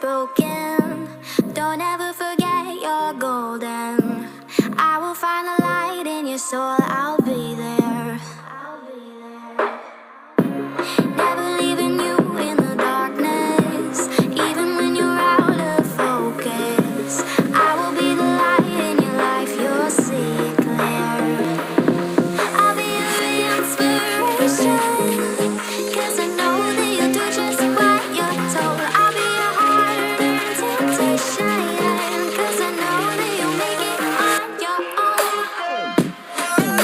broken. Don't ever forget you're golden. I will find the light in your soul, I'll be there. Never leaving you in the darkness, even when you're out of focus. I will be the light in your life, you'll see it clear. I'll be your inspiration, 'cause I know that you'll do just what you're told. I'll be your heart and temptation, 'cause I know that you'll make it on your own.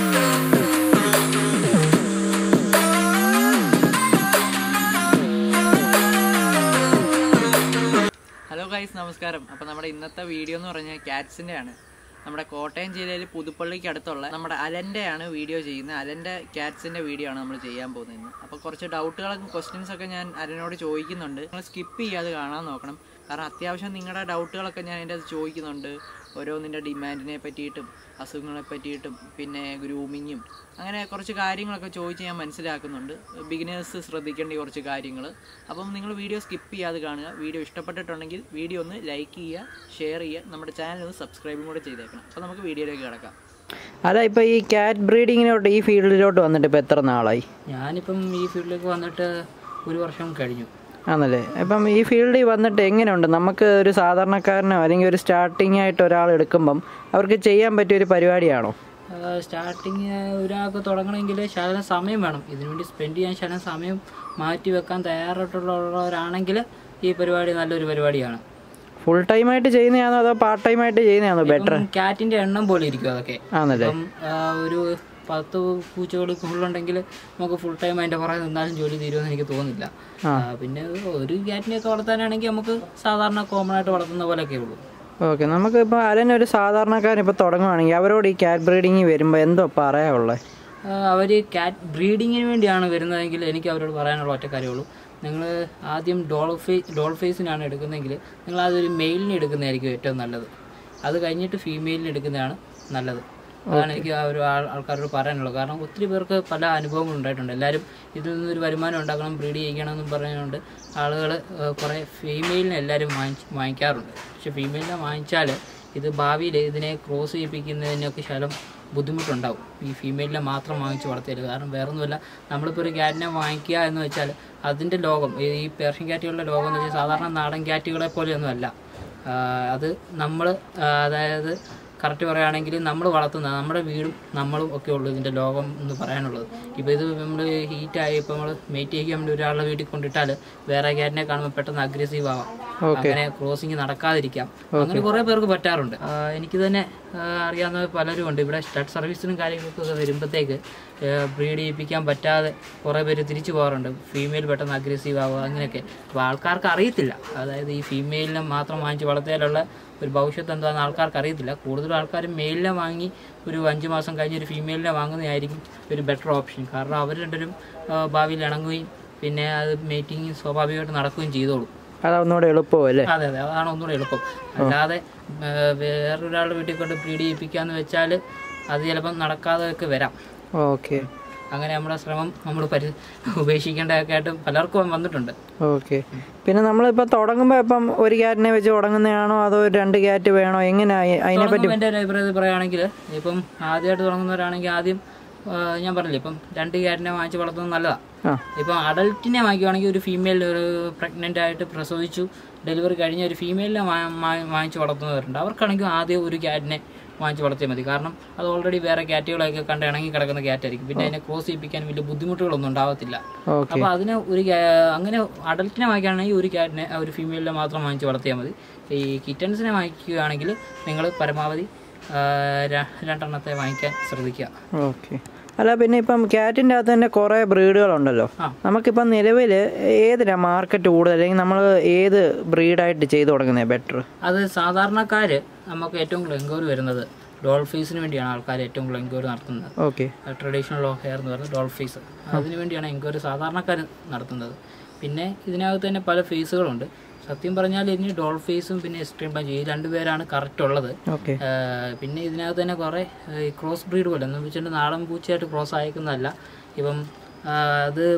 Hello guys നമസ്കാരം അപ്പോൾ നമ്മുടെ ഇന്നത്തെ video എന്ന് പറഞ്ഞാൽ ക്യാറ്റ്സിൻ്റെ ആണ് നമ്മുടെ കോട്ടയം ജില്ലയിൽ പുതുപ്പള്ളിക്ക് അടുത്തുള്ള നമ്മുടെ അലൻ്റെ ആണ് വീഡിയോ ചെയ്യുന്നത് അലൻ്റെ ക്യാറ്റ്സിൻ്റെ വീഡിയോ ആണ് നമ്മൾ ചെയ്യാൻ പോകുന്നത് ഇന്ന് അപ്പോൾ കുറച്ച് ഡൗട്ടുകളും ക്വസ്റ്റ്യൻസ് ഒക്കെ ഞാൻ അലനോട് ചോദിക്കുന്നുണ്ട് നിങ്ങൾ സ്കിപ്പ് ചെയ്യാതെ കാണാൻ നോക്കണം കാരണം അത്യാവശ്യം നിങ്ങളുടെ ഡൗട്ടുകളൊക്കെ ഞാൻ അതിൻ്റെ അത് ചോദിക്കുന്നുണ്ട് ഓരോന്നിൻ്റെ ഡിമാൻഡിനെ പറ്റിയിട്ടും അസുഖങ്ങളെ പറ്റിയിട്ടും പിന്നെ ഗ്രൂമിങ്ങും അങ്ങനെ കുറച്ച് കാര്യങ്ങളൊക്കെ ചോദിച്ച് ഞാൻ മനസ്സിലാക്കുന്നുണ്ട് ബിഗിനേഴ്സ് ശ്രദ്ധിക്കേണ്ട കുറച്ച് കാര്യങ്ങൾ അപ്പം നിങ്ങൾ വീഡിയോ സ്കിപ്പ് ചെയ്യാതെ കാണുക വീഡിയോ ഇഷ്ടപ്പെട്ടിട്ടുണ്ടെങ്കിൽ വീഡിയോ ഒന്ന് ലൈക്ക് ചെയ്യുക ഷെയർ ചെയ്യുക നമ്മുടെ ചാനൽ ഒന്ന് സബ്സ്ക്രൈബും കൂടെ ചെയ്തേക്കണം അപ്പോൾ നമുക്ക് വീഡിയോയിലേക്ക് കിടക്കാം അല്ല ഇപ്പൊ ഈ കാറ്റ് ബ്രീഡിങ്ങിലോട്ട് ഈ ഫീൽഡിലോട്ട് വന്നിട്ട് ഇപ്പൊ എത്ര നാളായി ഞാനിപ്പം ഈ ഫീൽഡിലേക്ക് വന്നിട്ട് ഒരു വർഷം കഴിഞ്ഞു ആണല്ലേ ഇപ്പം ഈ ഫീൽഡിൽ വന്നിട്ട് എങ്ങനെയുണ്ട് നമുക്ക് ഒരു സാധാരണക്കാരനോ അല്ലെങ്കിൽ ഒരു സ്റ്റാർട്ടിംഗ് ആയിട്ട് ഒരാൾ എടുക്കുമ്പം അവർക്ക് ചെയ്യാൻ പറ്റിയ ഒരു പരിപാടിയാണോ സ്റ്റാർട്ടിങ് ഒരാൾക്ക് തുടങ്ങണമെങ്കിൽ ശകലം സമയം വേണം ഇതിനുവേണ്ടി സ്പെൻഡ് ചെയ്യാൻ ശകലം സമയം മാറ്റി വെക്കാൻ തയ്യാറായിട്ടുള്ളവരാണെങ്കിൽ ഈ പരിപാടി നല്ലൊരു പരിപാടിയാണ് ഫുൾ ടൈം ആയിട്ട് ചെയ്യുന്നതാണോ അതോ പാർട്ട് ടൈം ആയിട്ട് ചെയ്യുന്നതാണോ ബെറ്റർ ക്യാറ്റിന്റെ എണ്ണം പോലെ ഇരിക്കും അതൊക്കെ ആണല്ലേ ഇപ്പം ആ, ഒരു പത്ത് പൂച്ചകൾ ഫുള്ളുണ്ടെങ്കിൽ നമുക്ക് ഫുൾ ടൈം അതിന്റെ പുറകെ നിന്നാലും ജോലി തീരുമെന്ന് എനിക്ക് തോന്നുന്നില്ല ആ, പിന്നെ ഒരു ക്യാറ്റിനെയൊക്കെ വളർത്താനാണെങ്കിൽ നമുക്ക് സാധാരണ കോമൺ ആയിട്ട് വളർത്തുന്ന പോലെയൊക്കെ ഉള്ളൂ ഓക്കെ നമുക്ക് ഇപ്പോൾ അലൻ ഒരു സാധാരണക്കാരൻ ഇപ്പോൾ തുടങ്ങുവാണെങ്കിൽ അവരോട് ഈ കാറ്റ് ബ്രീഡിങ് വരുമ്പോൾ എന്തോ പറയാനുള്ളത് അവർ കാറ്റ് ബ്രീഡിങ്ങിന് വേണ്ടിയാണ് വരുന്നതെങ്കിൽ എനിക്ക് അവരോട് പറയാനുള്ള ഒറ്റ കാര്യമുള്ളൂ നിങ്ങൾ ആദ്യം ഡോൾ ഫേസ് ഡോൾ ഫേസിനാണ് എടുക്കുന്നതെങ്കിൽ നിങ്ങൾ അതൊരു മെയിലിന് എടുക്കുന്നതായിരിക്കും ഏറ്റവും നല്ലത് അത് കഴിഞ്ഞിട്ട് ഫീമെയിലിന് എടുക്കുന്നതാണ് നല്ലത് അതാണ് എനിക്ക് ആ ഒരു ആൾ ആൾക്കാരോട് പറയാനുള്ളത് കാരണം ഒത്തിരി പേർക്ക് പല അനുഭവങ്ങളും ഉണ്ടായിട്ടുണ്ട് എല്ലാവരും ഇതിൽ നിന്നൊരു വരുമാനം ഉണ്ടാക്കണം ബ്രീഡ് ചെയ്യിക്കണമെന്നും പറഞ്ഞുകൊണ്ട് ആളുകൾ കുറേ ഫീമെയിലിനെ എല്ലാവരും വാങ്ങിച്ച് വാങ്ങിക്കാറുണ്ട് പക്ഷെ ഫീമെയിലിനെ വാങ്ങിച്ചാൽ ഇത് ഭാവിയിൽ ഇതിനെ ക്രോസ് ചെയ്യിപ്പിക്കുന്നതിനൊക്കെ ശകലം ബുദ്ധിമുട്ടുണ്ടാവും ഈ ഫീമെയിലിനെ മാത്രം വാങ്ങിച്ച് വളർത്തിയാൽ കാരണം വേറെ ഒന്നുമല്ല നമ്മളിപ്പോൾ ഒരു ക്യാറ്റിനെ വാങ്ങിക്കുക എന്ന് വെച്ചാൽ അതിൻ്റെ ലോകം ഈ ഈ പേർഷ്യൻ ക്യാറ്റുകളുടെ ലോകം എന്ന് വെച്ചാൽ സാധാരണ നാടൻ ക്യാറ്റുകളെ പോലെയൊന്നും അല്ല ആ, അത് നമ്മൾ അതായത് കറക്റ്റ് പറയുകയാണെങ്കിൽ നമ്മൾ വളർത്തുന്ന നമ്മുടെ വീടും നമ്മളും ഒക്കെ ഉള്ളൂ ഇതിൻ്റെ ലോകം എന്ന് പറയാനുള്ളത് ഇപ്പോൾ ഇത് നമ്മൾ ഹീറ്റായി ഇപ്പോൾ നമ്മൾ മെയ്റ്റ് ചെയ്യാൻ വേണ്ടി ഒരാളുടെ വീട്ടിൽ കൊണ്ടിട്ടാൽ വേറെ ക്യാറ്റിനെ കാണുമ്പോൾ പെട്ടെന്ന് അഗ്രസീവ് ആവാം അങ്ങനെ ക്രോസിങ് നടക്കാതിരിക്കാം അങ്ങനെ കുറേ പേർക്ക് പറ്റാറുണ്ട് ആ, എനിക്ക് തന്നെ ആ, അറിയാവുന്ന പലരും ഉണ്ട് ഇവിടെ സ്റ്റഡ് സർവീസിനും കാര്യങ്ങൾക്കൊക്കെ വരുമ്പോഴത്തേക്ക് ബ്രീഡ് ചെയ്യിപ്പിക്കാൻ പറ്റാതെ കുറേ പേര് തിരിച്ചു പോകാറുണ്ട് ഫീമെയിൽ പെട്ടെന്ന് അഗ്രസീവ് ആവുക അങ്ങനെയൊക്കെ അപ്പോൾ ആൾക്കാർക്ക് അറിയത്തില്ല അതായത് ഈ ഫീമെയിലിനെ മാത്രം വാങ്ങിച്ച് വളർത്തിയാലുള്ള ഒരു ഭവിഷ്യത്ത് എന്താണെന്ന് ആൾക്കാർക്ക് അറിയത്തില്ല കൂടുതലും ആൾക്കാർ മെയിലിനെ വാങ്ങി ഒരു അഞ്ച് മാസം കഴിഞ്ഞ് ഒരു ഫീമെയിലിനെ വാങ്ങുന്നതായിരിക്കും ഒരു ബെറ്റർ ഓപ്ഷൻ കാരണം അവർ രണ്ടുപേരും ആ, ഭാവിയിൽ ഇണങ്ങുകയും പിന്നെ അത് മീറ്റിംഗ് സ്വാഭാവികമായിട്ട് നടക്കുകയും ചെയ്തോളും അതൊന്നുകൂടെ എളുപ്പമോ അല്ലേ അതെ അതെ അതാണ് ഒന്നുകൂടെ എളുപ്പം അല്ലാതെ ആ, വേറൊരാളുടെ വീട്ടിൽ കൊണ്ട് ബ്രീഡ് ചെയ്യിപ്പിക്കാന്ന് വെച്ചാൽ അത് ചിലപ്പം നടക്കാതെ ഒക്കെ വരാം ഓക്കെ അങ്ങനെ നമ്മുടെ ശ്രമം നമ്മൾ പരി ഉപേക്ഷിക്കേണ്ടതൊക്കെ ആയിട്ട് പലർക്കും വന്നിട്ടുണ്ട് ഓക്കെ പിന്നെ നമ്മളിപ്പോൾ തുടങ്ങുമ്പോൾ ഇപ്പം ഒരു ക്യാറ്റിനെ വെച്ച് തുടങ്ങുന്നതാണോ അതോ രണ്ട് ക്യാറ്റ് വേണോ എങ്ങനെയാ അതിനെ പറ്റി എൻ്റെ ഒരു അഭിപ്രായത്തിൽ പറയുകയാണെങ്കിൽ ഇപ്പം ആദ്യമായിട്ട് തുടങ്ങുന്നവരാണെങ്കിൽ ആദ്യം ആ, ഞാൻ പറഞ്ഞില്ലേ ഇപ്പം രണ്ട് ക്യാറ്റിനെ വാങ്ങിച്ച് വളർത്തുന്നത് നല്ലതാണ് ആ ഇപ്പം അഡൽറ്റിനെ വാങ്ങിക്കുവാണെങ്കിൽ ഒരു ഫീമെയിൽ ഒരു പ്രഗ്നൻ്റ് ആയിട്ട് പ്രസവിച്ചു ഡെലിവറി കഴിഞ്ഞ ഒരു ഫീമെയിലിനെ വാ- വാ- വാങ്ങിച്ച് വളർത്തുന്നവരുണ്ട് അവർക്കാണെങ്കിൽ ആദ്യം ഒരു ക്യാറ്റിനെ വാങ്ങിച്ച് വളർത്തിയാൽ മതി കാരണം അത് ഓൾറെഡി വേറെ ക്യാറ്റുകളൊക്കെ കണ്ട് ഇണങ്ങി കിടക്കുന്ന ക്യാറ്റായിരിക്കും പിന്നെ അതിനെ ക്രോസ് ചെയ്യിപ്പിക്കാൻ വലിയ ബുദ്ധിമുട്ടുകളൊന്നും ഉണ്ടാവത്തില്ല ഓക്കെ അപ്പോൾ അതിനെ ഒരു ക്യാ- അങ്ങനെ അഡൽറ്റിനെ വാങ്ങിക്കുകയാണെങ്കിൽ ഒരു ക്യാറ്റിനെ ആ ഒരു ഫീമെയിലിനെ മാത്രം വാങ്ങിച്ച് വളർത്തിയാൽ മതി ഈ കിറ്റൻസിനെ വാങ്ങിക്കുകയാണെങ്കിൽ നിങ്ങൾ പരമാവധി ആ, ര- രണ്ടെണ്ണത്തെ വാങ്ങിക്കാൻ ശ്രദ്ധിക്കുക ഓക്കെ അല്ല പിന്നെ ഇപ്പം ക്യാറ്റിൻ്റെ അകത്ത് തന്നെ കുറേ ബ്രീഡുകളുണ്ടല്ലോ ആ. നമുക്കിപ്പം നിലവിൽ ഏതിനാ മാർക്കറ്റ് കൂടുതൽ അല്ലെങ്കിൽ നമ്മൾ ഏത് ബ്രീഡായിട്ട് ചെയ്തു തുടങ്ങുന്നത് ബെറ്റർ അത് സാധാരണക്കാർ നമുക്ക് ഏറ്റവും കൂടുതൽ എൻക്വയറി വരുന്നത് ഡോൾഫീസിന് വേണ്ടിയാണ് ആൾക്കാർ ഏറ്റവും കൂടുതൽ എൻക്വയറി നടത്തുന്നത് ഓക്കെ ട്രഡീഷണൽ ലോ ഹെയർ എന്ന് പറയുന്നത് ഡോൾഫീസ് അതിന് വേണ്ടിയാണ് എൻക്വയറി സാധാരണക്കാർ നടത്തുന്നത് പിന്നെ ഇതിനകത്ത് തന്നെ പല ഫേസുകളുണ്ട് സത്യം പറഞ്ഞാൽ ഇനി ഡോൾഫീസും പിന്നെ എക്സ്ട്രീം പഞ്ച് ഈ രണ്ടുപേരാണ് കറക്റ്റ് ഉള്ളത് ഓക്കെ ആഹ് പിന്നെ ഇതിനകത്ത് തന്നെ കുറേ ക്രോസ് ബ്രീഡ് പോലെ എന്ന് വെച്ചിട്ട് നാടൻ പൂച്ചയായിട്ട് ക്രോസ് അയക്കുന്നതല്ല ഇപ്പം ആഹ് അത്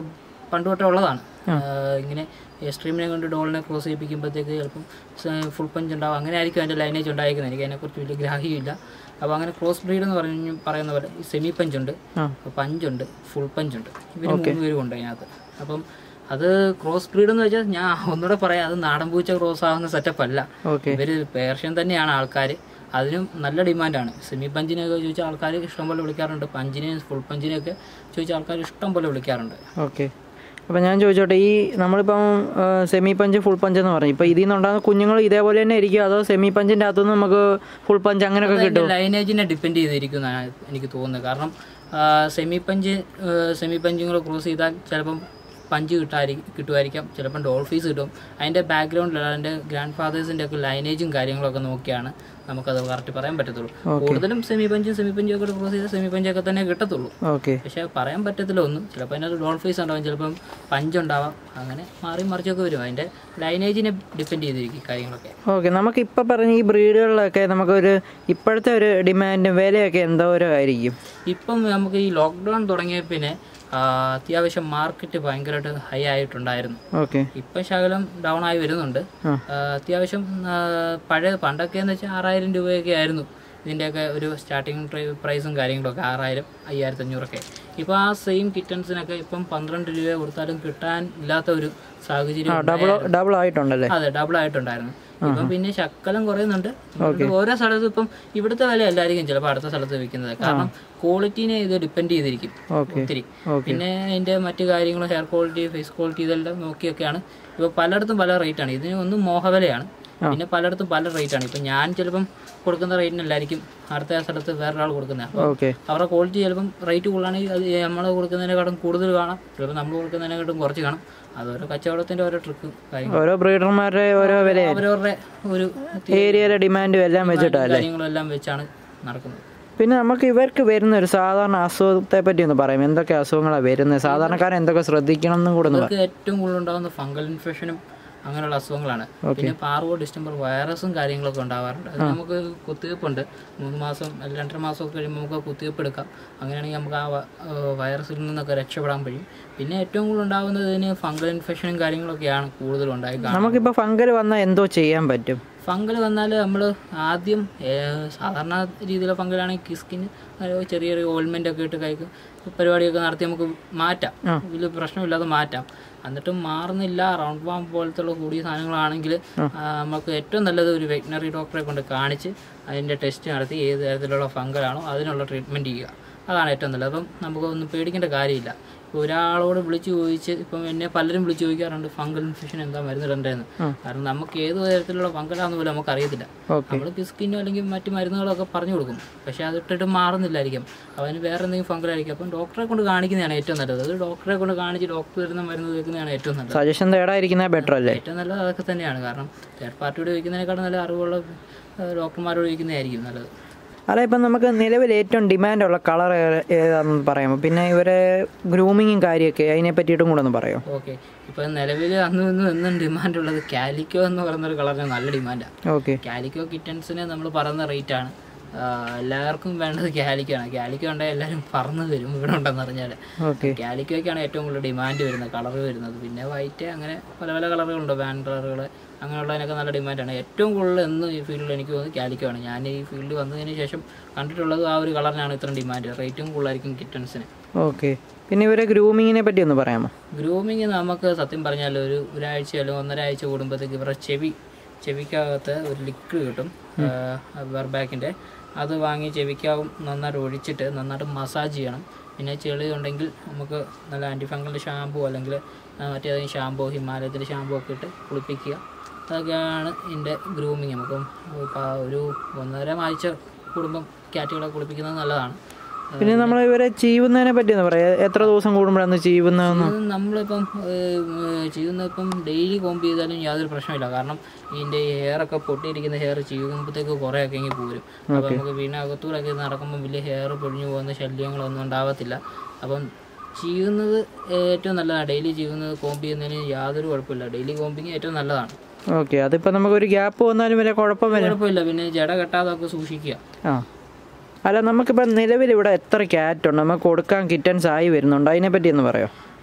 പണ്ട് തൊട്ടേ ഉള്ളതാണ് ആ, ഇങ്ങനെ എക്സ്ട്രീമിനെ കൊണ്ട് ഡോളിനെ ക്രോസ് ചെയ്യിപ്പിക്കുമ്പോഴത്തേക്ക് ചിലപ്പം ഫുൾ പഞ്ച് ഉണ്ടാവും അങ്ങനെ ആയിരിക്കും അതിൻ്റെ ലൈനേജ് ഉണ്ടായിരിക്കുന്നത് എനിക്ക് അതിനെക്കുറിച്ച് വലിയ ഗ്രാഹ്യമില്ല അപ്പോൾ അങ്ങനെ ക്രോസ് ബ്രീഡ് എന്ന് പറഞ്ഞു പറയുന്ന പോലെ സെമി പഞ്ചുണ്ട് ആ. പഞ്ചുണ്ട് ഫുൾ പഞ്ചുണ്ട് ഇവർ മൂന്ന് പേരും ഉണ്ട് അതിനകത്ത് അപ്പം അത് ക്രോസ് ബ്രീഡ് എന്ന് വെച്ചാൽ ഞാൻ ഒന്നുകൂടെ പറയാം അത് നാടൻ പൂച്ച ക്രോസ് ആവുന്ന സെറ്റപ്പ് അല്ല ഓക്കെ ഇവര് പേർഷ്യൻ തന്നെയാണ് ആൾക്കാർ അതിനും നല്ല ഡിമാൻഡാണ് സെമി പഞ്ചിനെയൊക്കെ ചോദിച്ചാൽ ആൾക്കാർ ഇഷ്ടംപോലെ വിളിക്കാറുണ്ട് പഞ്ചിനെയും ഫുൾ പഞ്ചിനെയൊക്കെ ചോദിച്ചാൽ ആൾക്കാർ ഇഷ്ടം പോലെ വിളിക്കാറുണ്ട് ഓക്കെ അപ്പം ഞാൻ ചോദിച്ചോട്ടെ ഈ നമ്മളിപ്പം സെമി പഞ്ച് ഫുൾ പഞ്ച് എന്ന് പറഞ്ഞു ഇപ്പം ഇതിൽ നിന്നുണ്ടാകുന്ന കുഞ്ഞുങ്ങൾ ഇതേപോലെ തന്നെ ഇരിക്കും അതോ സെമി പഞ്ചിൻ്റെ അകത്തുനിന്ന് നമുക്ക് ഫുൾ പഞ്ച് അങ്ങനെയൊക്കെ കിട്ടും ലൈനേജിനെ ഡിപ്പെൻഡ് ചെയ്തിരിക്കും എന്നാണ് എനിക്ക് തോന്നുന്നത് കാരണം സെമി പഞ്ച് സെമി പഞ്ചുകൾ ക്രോസ് ചെയ്താൽ ചിലപ്പം പഞ്ച് കിട്ടാതിരിക്കും കിട്ടുമായിരിക്കാം ചിലപ്പം ഡോൾഫീസ് കിട്ടും അതിൻ്റെ ബാക്ക്ഗ്രൗണ്ടിൽ അതിൻ്റെ ഗ്രാൻഡ് ഫാദേഴ്സിൻ്റെ ഒക്കെ ലൈനേജും കാര്യങ്ങളൊക്കെ നോക്കിയാണ് നമുക്കത് കറക്റ്റ് പറയാൻ പറ്റത്തുള്ളൂ കൂടുതലും സെമി പഞ്ചും സെമി പഞ്ചും ഒക്കെ ക്രോസ് ചെയ്താൽ സെമി പഞ്ചൊക്കെ തന്നെ കിട്ടത്തുള്ളൂ ഓക്കെ പക്ഷെ പറയാൻ പറ്റത്തില്ല ഒന്നും ചിലപ്പോൾ അതിനകത്ത് ഡോൾ ഫേസ് ഉണ്ടാവും ചിലപ്പം പഞ്ചുണ്ടാവാം അങ്ങനെ മാറി മറിച്ചൊക്കെ വരും അതിൻ്റെ ലൈനേജിനെ ഡിപ്പെൻഡ് ചെയ്തിരിക്കും കാര്യങ്ങളൊക്കെ ഓക്കെ നമുക്ക് ഇപ്പം പറഞ്ഞ ഈ ബ്രീഡുകളിലൊക്കെ നമുക്കൊരു ഇപ്പോഴത്തെ ഒരു ഡിമാൻഡും വിലയൊക്കെ എന്തോരം ആയിരിക്കും ഇപ്പം നമുക്ക് ഈ ലോക്ക്ഡൗൺ തുടങ്ങിയ പിന്നെ ആ, അത്യാവശ്യം മാർക്കറ്റ് ഭയങ്കരമായിട്ട് ഹൈ ആയിട്ടുണ്ടായിരുന്നു ഓക്കെ ഇപ്പം ശകലം ഡൗൺ ആയി വരുന്നുണ്ട് ആ. ആ, അത്യാവശ്യം ആ, പഴയ പണ്ടൊക്കെ എന്ന് വെച്ചാൽ ആറായിരം രൂപയൊക്കെ ആയിരുന്നു ഇതിൻ്റെയൊക്കെ ഒരു സ്റ്റാർട്ടിങ് പ്രൈസും കാര്യങ്ങളൊക്കെ ആറായിരം അയ്യായിരത്തി അഞ്ഞൂറൊക്കെ ഇപ്പോൾ ആ സെയിം കിറ്റൺസിനൊക്കെ ഇപ്പം പന്ത്രണ്ട് രൂപ കൊടുത്താലും കിട്ടാൻ ഇല്ലാത്ത ഒരു സാഹചര്യം ഡബിൾ ഡബിൾ ആയിട്ടുണ്ടല്ലേ അതെ ഡബിൾ ആയിട്ടുണ്ടായിരുന്നു ഇപ്പം പിന്നെ ശക്കലം കുറയുന്നുണ്ട് ഇവിടുത്തെ ഓരോ സ്ഥലത്തും ഇപ്പം ഇവിടുത്തെ വില അല്ലായിരിക്കും ചിലപ്പോൾ അടുത്ത സ്ഥലത്ത് വിൽക്കുന്നത് കാരണം ക്വാളിറ്റീനെ ഇത് ഡിപ്പെൻഡ് ചെയ്തിരിക്കും ഓക്കെ ഒത്തിരി പിന്നെ അതിന്റെ മറ്റു കാര്യങ്ങളും ഹെയർ ക്വാളിറ്റി ഫേസ് ക്വാളിറ്റി ഇതെല്ലാം നോക്കിയൊക്കെയാണ് ഇപ്പോൾ പലയിടത്തും പല റേറ്റാണ് ഇതിന് ഒന്ന് മോഹവിലയാണ് പിന്നെ പലയിടത്തും പല റേറ്റാണ് ഇപ്പം ഞാൻ ചിലപ്പം കൊടുക്കുന്ന റേറ്റിനല്ലായിരിക്കും അടുത്ത സ്ഥലത്ത് വേറൊരാൾ കൊടുക്കുന്നത് അപ്പോൾ ഓക്കെ അവരുടെ ക്വാളിറ്റി ചിലപ്പം റേറ്റ് കൂടുതലാണെങ്കിൽ അത് നമ്മൾ കൊടുക്കുന്നതിനെക്കാട്ടും കൂടുതൽ കാണാം ചിലപ്പോൾ നമ്മൾ കൊടുക്കുന്നതിനെക്കാട്ടും കുറച്ച് കാണും അതോരോ കച്ചവടത്തിന്റെ ഓരോ ട്രിക്ക് കാര്യങ്ങൾ ഓരോ ബ്രീഡർമാരുടെ ഓരോ വില അവരവരുടെ ഒരു ഏരിയയിലെ ഡിമാൻഡും എല്ലാം വെച്ചിട്ടല്ലേ കാര്യങ്ങളെല്ലാം വെച്ചാണ് നടക്കുന്നത് പിന്നെ നമുക്ക് ഇവർക്ക് വരുന്ന ഒരു സാധാരണ അസുഖത്തെ പറ്റി ഒന്ന് പറയാം എന്തൊക്കെ അസുഖങ്ങളാണ് വരുന്നത് സാധാരണക്കാരൻ എന്തൊക്കെ ശ്രദ്ധിക്കണം എന്നും കൂടെ ഒന്ന് ഇവർക്ക് ഏറ്റവും കൂടുതൽ ഉണ്ടാകുന്ന ഫംഗൽ ഇൻഫെക്ഷനും അങ്ങനെയുള്ള അസുഖങ്ങളാണ് പിന്നെ പാർവോ ഡിസ്റ്റംബർ വൈറസും കാര്യങ്ങളൊക്കെ ഉണ്ടാവാറുണ്ട് അത് നമുക്ക് കുത്തിവയ്പ്പുണ്ട് മൂന്ന് മാസം അല്ല രണ്ടര മാസം ഒക്കെ കഴിയുമ്പോൾ നമുക്ക് കുത്തിവയ്പ്പ് എടുക്കാം അങ്ങനെയാണെങ്കിൽ നമുക്ക് ആ വ- ഏഹ് വൈറസിൽ നിന്നൊക്കെ രക്ഷപ്പെടാൻ കഴിയും പിന്നെ ഏറ്റവും കൂടുതൽ ഉണ്ടാകുന്നത് ഇതിന് ഫംഗൽ ഇൻഫെക്ഷനും കാര്യങ്ങളൊക്കെയാണ് കൂടുതലും ഉണ്ടായി കാണുന്നത് നമുക്കിപ്പോൾ ഫംഗൽ വന്നാൽ എന്തോ ചെയ്യാൻ പറ്റും ഫംഗൽ വന്നാൽ നമ്മൾ ആദ്യം ഏഹ്, സാധാരണ രീതിയിലെ ഫംഗലാണെങ്കിൽ കിസ്കിന് ചെറിയ ചെറിയ ഓയിൽമെൻ്റ് ഒക്കെ ഇട്ട് കഴിക്കും പരിപാടിയൊക്കെ നടത്തി നമുക്ക് മാറ്റാം വലിയ പ്രശ്നമില്ലാതെ മാറ്റാം എന്നിട്ടും മാറുന്നില്ല റൗണ്ട് വാം പോലത്തുള്ള കൂടിയ സാധനങ്ങളാണെങ്കിൽ ആ, നമുക്ക് ഏറ്റവും നല്ലത് ഒരു വെറ്റിനറി ഡോക്ടറെ കൊണ്ട് കാണിച്ച് അതിൻ്റെ ടെസ്റ്റ് നടത്തി ഏത് തരത്തിലുള്ള ഫംഗലാണോ അതിനുള്ള ട്രീറ്റ്മെൻറ്റ് ചെയ്യുക അതാണ് ഏറ്റവും നല്ലത് അപ്പം നമുക്കൊന്നും പേടിക്കേണ്ട കാര്യമില്ല ഇപ്പോൾ ഒരാളോട് വിളിച്ച് ചോദിച്ച് ഇപ്പം എന്നെ പലരും വിളിച്ച് ചോദിക്കാറുണ്ട് ഫംഗൽ ഇൻഫെക്ഷൻ എന്താ മരുന്നിടേണ്ടതെന്ന് കാരണം നമുക്ക് ഏത് തരത്തിലുള്ള ഫംഗലാന്ന് പോലും നമുക്ക് അറിയത്തില്ല ഓക്കെ നമ്മൾ കിസ്കിനോ അല്ലെങ്കിൽ മറ്റു മരുന്നുകളൊക്കെ പറഞ്ഞു കൊടുക്കും പക്ഷേ അത് ഇട്ടിട്ട് മാറുന്നില്ലായിരിക്കും അവന് വേറെ എന്തെങ്കിലും ഫംഗലായിരിക്കും അപ്പം ഡോക്ടറെ കൊണ്ട് കാണിക്കുന്നതാണ് ഏറ്റവും നല്ലത് അത് ഡോക്ടറെ കൊണ്ട് കാണിച്ച് ഡോക്ടർ തരുന്ന മരുന്ന് തേക്കുന്നതാണ് ഏറ്റവും നല്ലത് സജഷൻ തേടാതിരിക്കുന്നത് ബെറ്റർ അല്ലേ ഏറ്റവും നല്ലത് അതൊക്കെ തന്നെയാണ് കാരണം തേർഡ് പാർട്ടിയോട് ചോദിക്കുന്നതിനേക്കാളും നല്ല അറിവുള്ള ഏഹ്, ഡോക്ടർമാരോട് ചോദിക്കുന്നതായിരിക്കും നല്ലത് അല്ല ഇപ്പം നമുക്ക് നിലവിൽ ഏറ്റവും ഡിമാൻഡുള്ള കളർ ഏതാണെന്ന് പറയാമോ പിന്നെ ഇവരെ ഗ്രൂമിങ്ങും കാര്യമൊക്കെ അതിനെ പറ്റിയിട്ടും കൂടെ ഒന്ന് പറയാമോ ഓക്കെ ഇപ്പം നിലവിൽ അന്നും ഇന്നും എന്നും ഡിമാൻഡ് ഉള്ളത് കാലിക്കോ എന്ന് പറയുന്ന ഒരു കളറിന് നല്ല ഡിമാൻഡാണ് ഓക്കെ കാലിക്കോ കിറ്റൻസിന് നമ്മൾ പറയുന്ന റേറ്റ് ആണ് ആ, എല്ലാവർക്കും വേണ്ടത് കാലിക്കോ ആണ് കാലിക്കോ ഉണ്ടെങ്കിൽ എല്ലാവരും പറന്ന് വരും ഇവിടെ ഉണ്ടെന്ന് പറഞ്ഞാൽ ഓക്കെ കാലിക്കോയ്ക്കാണ് ഏറ്റവും കൂടുതൽ ഡിമാൻഡ് വരുന്നത് കളർ വരുന്നത് പിന്നെ വൈറ്റ് അങ്ങനെ പല പല കളറുകളുണ്ട് വാൻ കളറുകൾ അങ്ങനെയുള്ളതിനൊക്കെ നല്ല ഡിമാൻഡാണ് ഏറ്റവും കൂടുതൽ എന്ന് ഈ ഫീൽഡിൽ എനിക്ക് തോന്നുന്നത് കാലിക്കോ ആണ് ഞാൻ ഈ ഫീൽഡിൽ വന്നതിന് ശേഷം കണ്ടിട്ടുള്ളത് ആ ഒരു കളറിനാണ് ഇത്രയും ഡിമാൻഡ് റേറ്റും കൂടുതലായിരിക്കും കിറ്റൻസിന് ഓക്കെ പിന്നെ ഇവരെ ഗ്രൂമിങ്ങിനെ പറ്റി ഒന്ന് പറയാമോ ഗ്രൂമിങ് നമുക്ക് സത്യം പറഞ്ഞാൽ ഒരു ഒരാഴ്ച അല്ലെങ്കിൽ ഒന്നര ആഴ്ച കൂടുമ്പോഴത്തേക്ക് ഇവരുടെ ചെവി ചെവിക്കകത്ത് ഒരു ലിക്വിഡ് കിട്ടും വെർബാക്കിൻ്റെ അത് വാങ്ങി ചെവിക്കാവും നന്നായിട്ട് ഒഴിച്ചിട്ട് നന്നായിട്ട് മസാജ് ചെയ്യണം പിന്നെ ചെളി ഉണ്ടെങ്കിൽ നമുക്ക് നല്ല ആൻറ്റിഫംഗലിൻ്റെ ഷാമ്പു അല്ലെങ്കിൽ ആ, മറ്റേതെങ്കിലും ഷാമ്പു ഹിമാലയത്തിൻ്റെ ഷാമ്പു ഒക്കെ ഇട്ട് കുളിപ്പിക്കുക അതൊക്കെയാണ് ഇതിൻ്റെ ഗ്രൂമിങ് നമുക്ക് ഇപ്പം ഒരു ഒന്നര ആഴ്ച കൂടുമ്പം ക്യാറ്റുകളെ കുളിപ്പിക്കുന്നത് നല്ലതാണ് പിന്നെ നമ്മൾ ഇവരെ ചീവുന്നതിനെ പറ്റി ഒന്ന് പറയാം എത്ര ദിവസം കൂടുമ്പോഴാണ് ചീവുന്നതെന്ന് ഇത് നമ്മളിപ്പം ചെയ്യുന്ന ഇപ്പം ഡെയിലി കോമ്പ് ചെയ്താലും യാതൊരു പ്രശ്നമില്ല കാരണം ഇതിൻ്റെ ഹെയർ ഒക്കെ പൊട്ടിയിരിക്കുന്ന ഹെയർ ചെയ്യുമ്പോഴത്തേക്ക് കുറേയൊക്കെ ഇങ്ങനെ പോരും അപ്പം നമുക്ക് വീടിനകത്തൂടൊക്കെ നടക്കുമ്പോൾ വലിയ ഹെയർ പൊഴിഞ്ഞു പോകുന്ന ശല്യങ്ങളൊന്നും ഉണ്ടാവത്തില്ല അപ്പം ചെയ്യുന്നത് ഏറ്റവും നല്ലതാണ് ഡെയിലി ചെയ്യുന്നത് കോമ്പ് ചെയ്യുന്നതിന് യാതൊരു കുഴപ്പമില്ല ഡെയിലി കോമ്പിങ് ഏറ്റവും നല്ലതാണ് ഓക്കെ അതിപ്പോൾ നമുക്കൊരു ഗ്യാപ്പ് വന്നാലും വലിയ കുഴപ്പം വരും കുഴപ്പമില്ല പിന്നെ ജട കെട്ടാതൊക്കെ സൂക്ഷിക്കുക ആ അല്ല നമുക്കിപ്പോൾ നിലവിൽ ഇവിടെ എത്ര ക്യാറ്റ് ഉണ്ട് നമുക്ക് കൊടുക്കാൻ കിറ്റൻസ് ആയി വരുന്നുണ്ട് അതിനെ പറ്റി ഒന്ന് പറയാം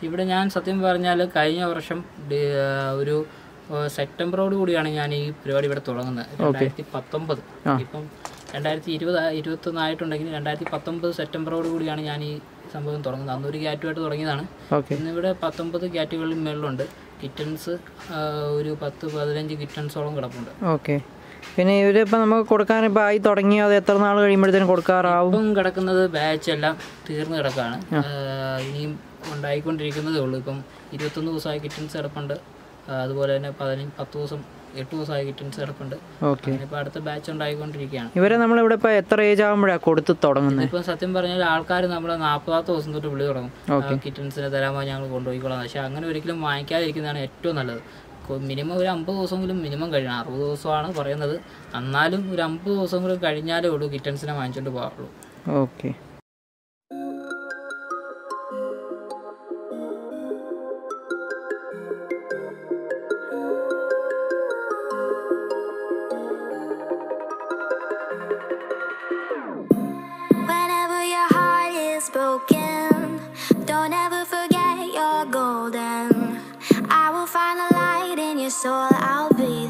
ഇവിടെ ഞാൻ സത്യം പറഞ്ഞാൽ കഴിഞ്ഞ വർഷം ഡി- ആ, ഒരു ആ, സെപ്റ്റംബറോട് കൂടിയാണ് ഞാൻ ഈ പരിപാടി ഇവിടെ തുടങ്ങുന്നത് രണ്ടായിരത്തി പത്തൊമ്പത് ഇപ്പം രണ്ടായിരത്തി ഇരുപത് ഇരുപത്തൊന്ന് ആയിട്ടുണ്ടെങ്കിൽ രണ്ടായിരത്തി പത്തൊമ്പത് സെപ്റ്റംബറോട് കൂടിയാണ് ഞാൻ ഈ സംഭവം തുടങ്ങുന്നത് അന്നൊരു ക്യാറ്റുമായിട്ട് തുടങ്ങിയതാണ് ഓക്കെ ഇന്നിവിടെ പത്തൊമ്പത് ക്യാറ്റുകളിൽ മേളിലുണ്ട് കിറ്റൻസ് ഒരു പത്ത് പതിനഞ്ച് കിറ്റൻസോളം കിടപ്പുണ്ട് ഓക്കെ പിന്നെ ഇവരിപ്പോൾ നമുക്ക് കൊടുക്കാൻ ഇപ്പോൾ ആയി തുടങ്ങി അത് എത്ര നാൾ കഴിയുമ്പോഴത്തേനും കൊടുക്കാറാവും ഇപ്പം കിടക്കുന്നത് ബാച്ച് എല്ലാം തീർന്നു കിടക്കാണ് ആഹ് ഇനിയും ഉണ്ടായിക്കൊണ്ടിരിക്കുന്നതേ ഉള്ളൂ ഇപ്പം ഇരുപത്തൊന്ന് ദിവസമായ കിറ്റൻസ് കിടപ്പുണ്ട് ആഹ് അതുപോലെ തന്നെ പതിനഞ്ച് പത്ത് ദിവസം എട്ട് ദിവസമായ കിറ്റൻസ് കിടപ്പുണ്ട് ഓക്കെ ഇനിയിപ്പോൾ അടുത്ത ബാച്ച് ഉണ്ടായിക്കൊണ്ടിരിക്കുകയാണ് ഇവരെ നമ്മളിവിടെ ഇപ്പോൾ എത്ര ഏജ് ആകുമ്പോഴാണ് കൊടുത്ത് തുടങ്ങുന്നത് ഇപ്പം സത്യം പറഞ്ഞാൽ ആൾക്കാർ നമ്മളെ നാൽപ്പതാമത്തെ ദിവസം തൊട്ട് വിളി തുടങ്ങും കിറ്റൻസിനെ തരാമോ ഞങ്ങൾ കൊണ്ടുപോയിക്കോളാം പക്ഷേ അങ്ങനെ ഒരിക്കലും വാങ്ങിക്കാതിരിക്കുന്നതാണ് ഏറ്റവും നല്ലത് മിനിമം ഒരു അമ്പത് ദിവസമെങ്കിലും മിനിമം കഴിയണം അറുപത് ദിവസമാണ് പറയുന്നത് എന്നാലും ഒരു അമ്പത് ദിവസം കൂടി കഴിഞ്ഞാലേ ഉള്ളൂ കിറ്റൻസിനെ വാങ്ങിച്ചുകൊണ്ട് പോകാറുള്ളൂ okay Whenever your heart is broken, don't ever forget you're golden. I will find the light in your soul, I'll be